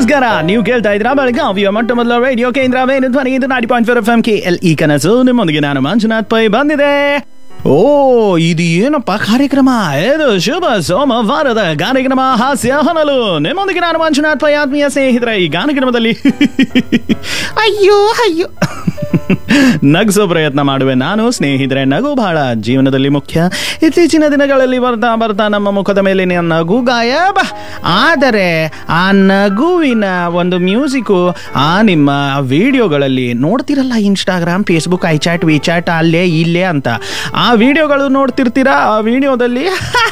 ನಮಸ್ಕಾರ ನೀವು ಕೇಳ್ತಾ ಇದ್ರ ಬೆಳಗಾವಿಯ ಮೊಟ್ಟ ಮೊದಲ ರೇಡಿಯೋ ಕೇಂದ್ರ ವೇಣು ಧ್ವನಿ ಇದು ninety point four F M K L E ಕನಸು ನಿಮ್ಮೊಂದಿಗೆ ನಾನು ಮಂಜುನಾಥ್ ಪೈ ಬಂದಿದೆ ಓ ಇದು ಏನಪ್ಪ ಕಾರ್ಯಕ್ರಮ ಇದು ಶುಭ ಸೋಮವಾರದ ಕಾರ್ಯಕ್ರಮ ಹಾಸ್ಯ ಹೊನಲು ನಿಮ್ಮೊಂದಿಗೆ ನಾನು ಮಂಜುನಾಥ್ ಪೈ ಆತ್ಮೀಯ ಸ್ನೇಹಿತರೆ ಈ ಕಾರ್ಯಕ್ರಮದಲ್ಲಿ ಅಯ್ಯೋ ಅಯ್ಯೋ ನಗಿಸೋ ಪ್ರಯತ್ನ ಮಾಡುವೆ ನಾನು ಸ್ನೇಹಿತರೆ ನಗು ಬಹಳ ಜೀವನದಲ್ಲಿ ಮುಖ್ಯ ಇತ್ತೀಚಿನ ದಿನಗಳಲ್ಲಿ ಬರ್ತಾ ಬರ್ತಾ ನಮ್ಮ ಮುಖದ ಮೇಲಿನ ನಗು ಗಾಯಬ ಆದರೆ ಆ ನಗುವಿನ ಒಂದು ಮ್ಯೂಸಿಕ್ಕು ಆ ನಿಮ್ಮ ವಿಡಿಯೋಗಳಲ್ಲಿ ನೋಡ್ತಿರಲ್ಲ Instagram Facebook iChat WeChat ಅಲ್ಲೇ ಇಲ್ಲೇ ಅಂತ ಆ ವಿಡಿಯೋಗಳು ನೋಡ್ತಿರ್ತೀರಾ ಆ ವಿಡಿಯೋದಲ್ಲಿ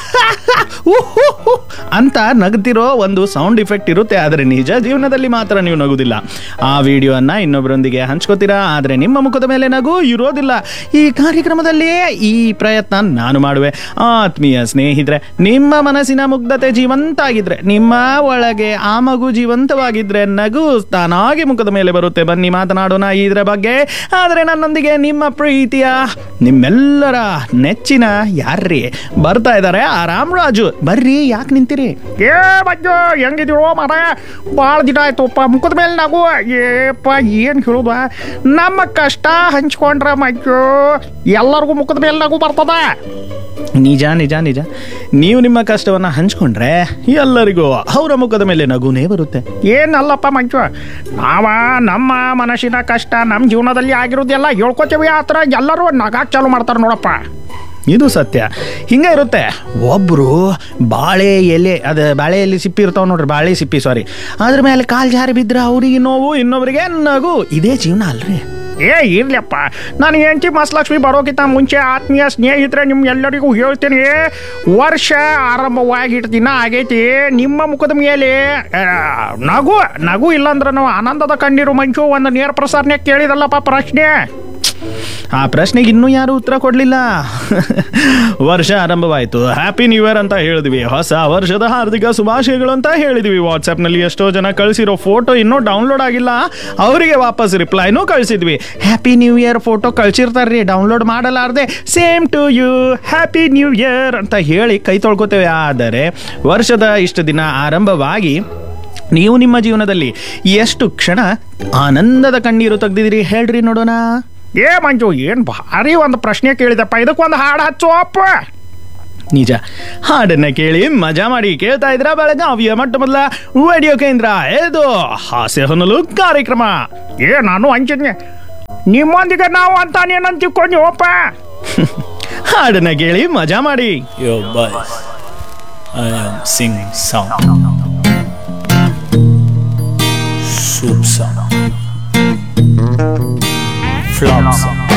ಅಂತ ನಗ್ತಿರೋ ಒಂದು ಸೌಂಡ್ ಇಫೆಕ್ಟ್ ಇರುತ್ತೆ ಆದರೆ ನಿಜ ಜೀವನದಲ್ಲಿ ಮಾತ್ರ ನೀವು ನಗುದಿಲ್ಲ ಆ ವಿಡಿಯೋನ ಇನ್ನೊಬ್ಬರೊಂದಿಗೆ ಹಂಚ್ಕೋತೀರಾ ಆದರೆ ನಿಮ್ಮ ಮುಖದ ಮೇಲೆ ನಗು ಇರೋದಿಲ್ಲ ಈ ಕಾರ್ಯಕ್ರಮದಲ್ಲಿ ಈ ಪ್ರಯತ್ನ ನಾನು ಮಾಡುವೆ ಆತ್ಮೀಯ ಸ್ನೇಹಿತರೆ ನಿಮ್ಮ ಮನಸ್ಸಿನ ಮುಗ್ಧತೆ ಜೀವಂತ ಆಗಿದ್ರೆ ನಿಮ್ಮ ಒಳಗೆ ಆ ಮಗು ಜೀವಂತವಾಗಿದ್ರೆ ನಗು ತಾನಾಗಿ ಮುಖದ ಮೇಲೆ ಬರುತ್ತೆ ಬನ್ನಿ ಮಾತನಾಡೋಣ ಇದರ ಬಗ್ಗೆ ಆದರೆ ನನ್ನೊಂದಿಗೆ ನಿಮ್ಮ ಪ್ರೀತಿಯ ನಿಮ್ಮೆಲ್ಲರ ನೆಚ್ಚಿನ ಯಾರ್ರೀ ಬರ್ತಾ ಇದ್ದಾರೆ ಆ ರಾಮರಾಜು ಬರ್ರಿ ಯಾಕೆ ನಿಂತಿರಿ ಏ ಬಜ್ಜು ಹೆಂಗಿದಿರೋ ಮರ ಭಾಳ ದಿನ ಆಯ್ತುಪ್ಪ ಮುಖದ ಮೇಲೆ ನಗು ಏಪ್ಪ ಏನು ಹೇಳುದ ನಮ್ಮ ಕಷ್ಟ ಹಂಚ್ಕೊಂಡ್ರ ಮಜ್ಜು ಎಲ್ಲರಿಗೂ ಮುಖದ ಮೇಲೆ ನಗು ಬರ್ತದ ನಿಜ ನಿಜ ನಿಜ ನೀವು ನಿಮ್ಮ ಕಷ್ಟವನ್ನು ಹಂಚ್ಕೊಂಡ್ರೆ ಎಲ್ಲರಿಗೂ ಅವರ ಮುಖದ ಮೇಲೆ ನಗುನೇ ಬರುತ್ತೆ ಏನಲ್ಲಪ್ಪ ಮಂಜು ನಾವ ನಮ್ಮ ಮನಸ್ಸಿನ ಕಷ್ಟ ನಮ್ಮ ಜೀವನದಲ್ಲಿ ಆಗಿರೋದೆಲ್ಲ ಹೇಳ್ಕೊತೀವಿ ಆ ಥರ ಎಲ್ಲರೂ ನಗಾಕ್ ಚಾಲು ಮಾಡ್ತಾರೆ ನೋಡಪ್ಪ ಇದು ಸತ್ಯ ಹಿಂಗೆ ಇರುತ್ತೆ ಒಬ್ಬರು ಬಾಳೆ ಎಲೆ ಅದು ಬಾಳೆ ಎಲೆ ಸಿಪ್ಪಿ ಇರ್ತಾವ ನೋಡ್ರಿ ಬಾಳೆ ಸಿಪ್ಪಿ ಸಾರಿ ಅದ್ರ ಮೇಲೆ ಕಾಲು ಜಾರಿ ಬಿದ್ದರೆ ಅವ್ರಿಗೆ ನೋವು ಇನ್ನೊಬ್ರಿಗೆ ನಗು ಇದೇ ಜೀವನ ಅಲ್ರಿ ಏ ಇರ್ಲಪ್ಪ ನಾನು ಹೆಂಡತಿ ಮಸ್ಲಕ್ಷ್ಮಿ ಬರೋಕ್ಕಿಂತ ಮುಂಚೆ ಆತ್ಮೀಯ ಸ್ನೇಹಿತರೆ ನಿಮ್ ಎಲ್ಲರಿಗೂ ಹೇಳ್ತೀನಿ ವರ್ಷ ಆರಂಭವಾಗಿಟ್ಟು ದಿನ ಆಗೈತಿ ನಿಮ್ಮ ಮುಖದ ಮೇಲೆ ಆ, ನಗು ನಗು ಇಲ್ಲಾಂದ್ರೆ ಆನಂದದ ಕಣ್ಣೀರು ಮಂಚು ಒಂದು ನೇರ ಪ್ರಸಾರನೆ ಕೇಳಿದಲ್ಲಪ್ಪ ಪ್ರಶ್ನೆ ಆ ಪ್ರಶ್ನೆಗೆ ಇನ್ನೂ ಯಾರು ಉತ್ತರ ಕೊಡಲಿಲ್ಲ ವರ್ಷ ಆರಂಭವಾಯಿತು ಹ್ಯಾಪಿ ನ್ಯೂ ಇಯರ್ ಅಂತ ಹೇಳಿದ್ವಿ ಹೊಸ ವರ್ಷದ ಹಾರ್ದಿಕ ಶುಭಾಶಯಗಳು ಅಂತ ಹೇಳಿದ್ವಿ ವಾಟ್ಸಪ್ನಲ್ಲಿ ಎಷ್ಟೋ ಜನ ಕಳಿಸಿರೋ ಫೋಟೋ ಇನ್ನೂ ಡೌನ್ಲೋಡ್ ಆಗಿಲ್ಲ ಅವರಿಗೆ ವಾಪಸ್ ರಿಪ್ಲೈನೂ ಕಳಿಸಿದ್ವಿ ಹ್ಯಾಪಿ ನ್ಯೂ ಇಯರ್ ಫೋಟೋ ಕಳ್ಸಿರ್ತಾರ್ರಿ ಡೌನ್ಲೋಡ್ ಮಾಡಲಾರ್ದೆ same to you happy new year ಅಂತ ಹೇಳಿ ಕೈ ತೊಳ್ಕೊತೇವೆ ಆದರೆ ವರ್ಷದ ಇಷ್ಟು ದಿನ ಆರಂಭವಾಗಿ ನೀವು ನಿಮ್ಮ ಜೀವನದಲ್ಲಿ ಎಷ್ಟು ಕ್ಷಣ ಆನಂದದ ಕಣ್ಣೀರು ತೆಗ್ದಿದ್ದೀರಿ ಹೇಳ್ರಿ ನೋಡೋಣ ಏ ಮಂಜು ಏನು ಭಾರಿ ಒಂದು ಪ್ರಶ್ನೆ ಕೇಳಿದಪ್ಪ ಇದಕ್ಕೊಂದು ಹಾಡು ಹಚ್ಚು ಅಪ್ಪ ನಿಜ ಹಾಡನ್ನ ಕೇಳಿ ಮಜಾ ಮಾಡಿ ಕೇಳ್ತಾ ಇದ್ರ ಬೆಳಗಾವಿಯ ಮೊಟ್ಟ ಮೊದಲ ರೇಡಿಯೋ ಕೇಂದ್ರ ಇದು ಹಾಸ್ಯ ಹೊನಲು ಕಾರ್ಯಕ್ರಮ ಏ ನಾನು ಹಂಚಿದ್ನೆ ನಿಮ್ಮೊಂದಿಗೆ ನಾವು ಅಂತ ನೀನು ತಿಳ್ಕೊಂಡ್ವಪ್ಪ ಹಾಡನ್ನ ಕೇಳಿ ಮಜಾ ಮಾಡಿ Yo, boys, I am singing song. Soup song. Flop song.